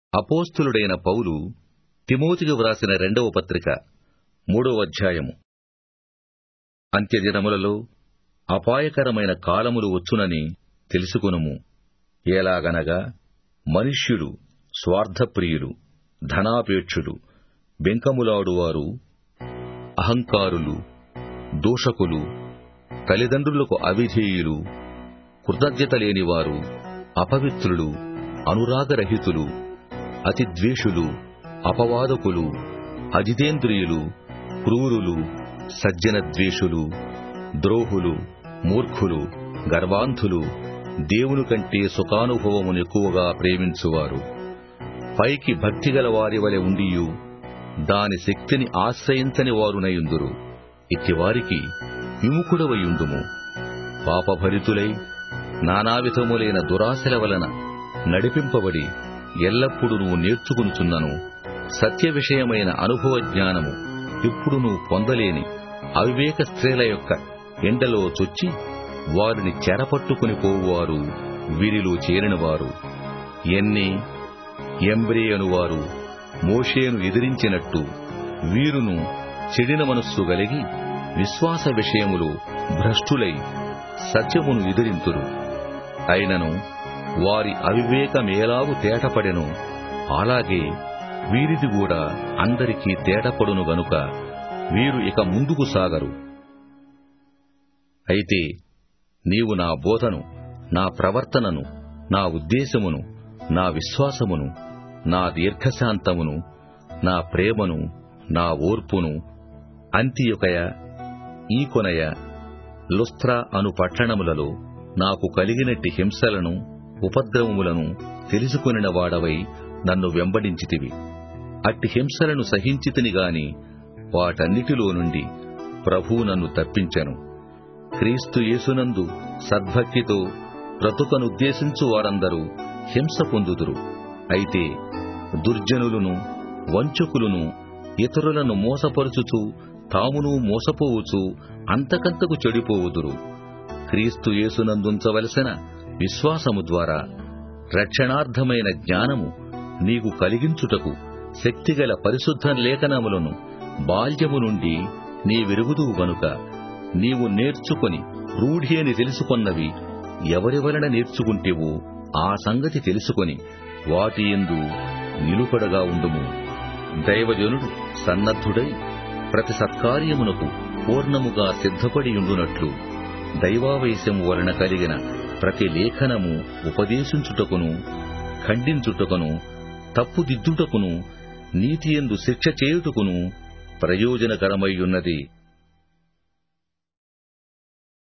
అపోస్తులుడైన పౌలు తిమోతికి వ్రాసిన రెండవ పత్రిక మూడవ అధ్యాయము అంత్యదినములలో అపాయకరమైన కాలములు వచ్చునని తెలుసుకొనుము ఎలాగనగా మనుష్యులు స్వార్థప్రియులు ధనాపేక్షులు బెంకములాడువారు అహంకారులు దూషకులు తల్లిదండ్రులకు అవిధేయులు కృతజ్ఞత లేనివారు అపవిత్రులు అనురాగరహితులు అతిద్వేషులు అపవాదకులు అజితేంద్రియులు క్రూరులు సజ్జన ద్వేషులు ద్రోహులు మూర్ఖులు గర్వాంధులు దేవుని కంటే సుఖానుభవమును ఎక్కువగా ప్రేమించువారు పైకి భక్తిగల వారి వలె ఉండియు దాని శక్తిని ఆశ్రయించని వారునయుందురు ఇట్టివారికి విముఖుడవయుండుము పాపభరితులై నానావిధములైన దురాశల వలన నడిపింపబడి ఎల్లప్పుడూ నేర్చుకునుచున్నను సత్య విషయమైన అనుభవ జ్ఞానము ఎప్పుడునూ పొందలేని అవివేక స్త్రీల యొక్క ఎండలో చొచ్చి వారిని చెరపట్టుకుని పోవువారు వీరిలో చేరినవారు ఎన్ని ఎంబ్రే అనువారు మోషేను ఎదిరించినట్టు వీరును చెడిన మనస్సు గలిగి విశ్వాస విషయములో భ్రష్టులై సత్యమును ఎదిరింతురు అయినను వారి అవివేకమేలాగు తేటపడెను అలాగే వీరిది కూడా అందరికీ తేటపడును గనుక వీరు ఇక ముందుకు సాగరు అయితే నీవు నా బోధను నా ప్రవర్తనను నా ఉద్దేశమును నా విశ్వాసమును నా దీర్ఘశాంతమును నా ప్రేమను నా ఓర్పును అంతియొకయ ఈకొనయ లుస్త్రా అను పట్టణములలో నాకు కలిగినట్టి హింసలను ఉపద్రవములను తెలుసుకొనిన వాడవై నన్ను వెంబడించితివి అట్టి హింసలను సహించితిని గాని వాటన్నిటిలో నుండి ప్రభు నన్ను తప్పించెను క్రీస్తు యేసునందు సద్భక్తితో బ్రతుకనుద్దేశించు వారందరూ హింస పొందుదురు అయితే దుర్జనులను వంచకులను ఇతరులను మోసపరుచుచు తామును మోసపోవుచు అంతకంతకు చెడిపోవుదురు క్రీస్తు యేసునందుంచవలసిన విశ్వాసము ద్వారా రక్షణార్థమైన జ్ఞానము నీకు కలిగించుటకు శక్తిగల పరిశుద్ధ లేఖనములను బాల్యము నుండి నీ విరుగుదువు గనుక నీవు నేర్చుకొని రూఢి అని తెలుసుకొన్నవి ఎవరి వలన నేర్చుకుంటేవో ఆ సంగతి తెలుసుకొని వాటి ఎందు నిలుపడగా ఉండుము దైవజనుడు సన్నద్ధుడై ప్రతి సత్కార్యమునకు పూర్ణముగా సిద్ధపడి ఉండునట్లు దైవావేశము వలన కలిగిన ప్రతి లేఖనము ఉపదేశించుటకును ఖండించుటకును తప్పుదిద్దుటకును నీతియందు శిక్ష చేయుటకును ప్రయోజనకరమై ఉన్నది